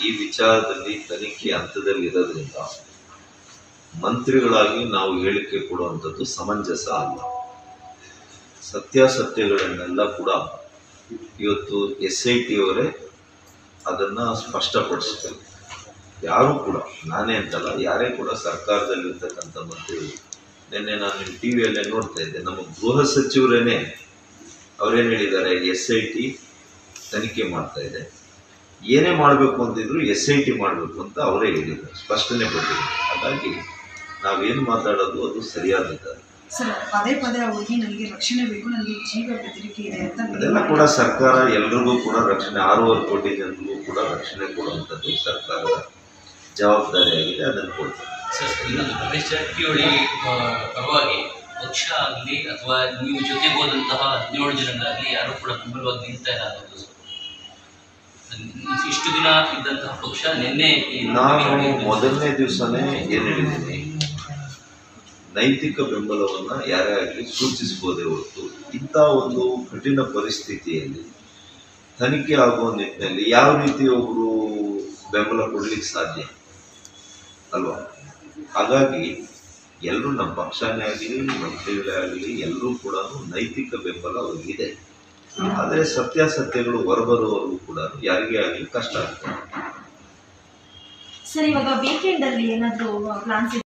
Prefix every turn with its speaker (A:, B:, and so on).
A: ಈ ವಿಚಾರದಲ್ಲಿ ತನಿಖೆ ಹಂತದಲ್ಲಿ ಇರೋದ್ರಿಂದ ಮಂತ್ರಿಗಳಾಗಿ ನಾವು ಹೇಳಿಕೆ ಕೊಡುವಂಥದ್ದು ಸಮಂಜಸ ಅಲ್ಲ ಸತ್ಯಾಸತ್ಯಗಳನ್ನೆಲ್ಲ ಕೂಡ ಇವತ್ತು ಎಸ್ ಐ ಟಿ ಅವರೇ ಅದನ್ನು ಸ್ಪಷ್ಟಪಡಿಸ್ತಾರೆ ಯಾರೂ ಕೂಡ ನಾನೇ ಅಂತಲ್ಲ ಯಾರೇ ಕೂಡ ಸರ್ಕಾರದಲ್ಲಿರ್ತಕ್ಕಂಥ ಮಂತ್ರಿಗಳು ನಿನ್ನೆ ನಾನು ನಿಮ್ಮ ಟಿ ವಿಯಲ್ಲೇ ನೋಡ್ತಾ ಇದ್ದೆ ನಮ್ಮ ಗೃಹ ಸಚಿವರೇನೆ ಅವರೇನು ಹೇಳಿದ್ದಾರೆ ಎಸ್ ಐ ಟಿ ತನಿಖೆ ಮಾಡ್ತಾ ಇದೆ ಏನೇ ಮಾಡಬೇಕು ಅಂತಿದ್ರು ಎಸ್ ಐ ಟಿ ಮಾಡಬೇಕು ಅಂತ ಅವರೇ ಹೇಳಿದ್ದಾರೆ ಸ್ಪಷ್ಟನೆ ಕೊಟ್ಟಿದ್ದಾರೆ ಹಾಗಾಗಿ ನಾವೇನು ಮಾತಾಡೋದು ಅದು ಸರಿಯಾದ
B: ಸರ್ ಪದೇ ಪದೇ ಆ ಹುಡುಗಿ ನನಗೆ ರಕ್ಷಣೆ ಬೇಕು ನನಗೆ ಜೀವ ಬೆದರಿಕೆ ಇದೆ ಅಂತ
A: ಅದೆಲ್ಲ ಕೂಡ ಸರ್ಕಾರ ಎಲ್ರಿಗೂ ಕೂಡ ರಕ್ಷಣೆ ಆರೂವರೆ ಕೋಟಿ ಜನರಿಗೂ ಕೂಡ ರಕ್ಷಣೆ ಕೊಡುವಂಥದ್ದು ಸರ್ಕಾರದ ಜವಾಬ್ದಾರಿಯಾಗಿದೆ ಅದನ್ನು ಕೊಡ್ತಾರೆ
C: ಸರ್ ಇನ್ನೊಂದು ರಮೇಶ್ ಜಾರಕಿಹೊಳಿ ಆ, ಪರವಾಗಿ ಪಕ್ಷ ಆಗಲಿ ಅಥವಾ ನೀವು ಜೊತೆಗೆ ಹೋದಂತಹ ಹದಿನೇಳು ಜನರಾಗಲಿ ಯಾರು ಕೂಡ ಬೆಂಬಲವಾಗಿ ನಿಲ್ತಾ ಇಲ್ಲ ಅನ್ನೋದು ಸರ್. ಇಷ್ಟು ದಿನ ಇದ್ದಂತಹ ಪಕ್ಷ ನಿನ್ನೆ ಈ
A: ನಾನು ಮೊದಲನೇ ದಿವಸನೇ ಏನು ಹೇಳಿದ್ದೀನಿ ನೈತಿಕ ಬೆಂಬಲವನ್ನು ಯಾರೇ ಆಗಲಿ ಸೂಚಿಸಬಹುದೇ ಹೊರತು ಇಂಥ ಒಂದು ಕಠಿಣ ಪರಿಸ್ಥಿತಿಯಲ್ಲಿ ತನಿಖೆ ಆಗುವ ನಿಟ್ಟಿನಲ್ಲಿ ಯಾವ ರೀತಿ ಒಬ್ಬರು ಬೆಂಬಲ ಕೊಡ್ಲಿಕ್ಕೆ ಸಾಧ್ಯ ಅಲ್ವಾ ಹಾಗಾಗಿ ಎಲ್ಲರೂ ನಮ್ಮ ಪಕ್ಷನೇ ಆಗಲಿ ಮಂತ್ರಿಗಳೇ ಆಗಲಿ ಎಲ್ಲರೂ ಕೂಡ ನೈತಿಕ ಬೆಂಬಲ ಅವ್ರಿಗಿದೆ ಆದರೆ ಸತ್ಯಾಸತ್ಯಗಳು ಹೊರಬರುವವರೆಗೂ ಕೂಡ ಯಾರಿಗೇ ಆಗಲಿ ಕಷ್ಟ ಆಗ್ತದೆ
D: ಸರ್ ಇವಾಗ ವೀಕೆಂಡ್ ಅಲ್ಲಿ ಏನಾದ್ರು ಪ್ಲಾನ್ಸ್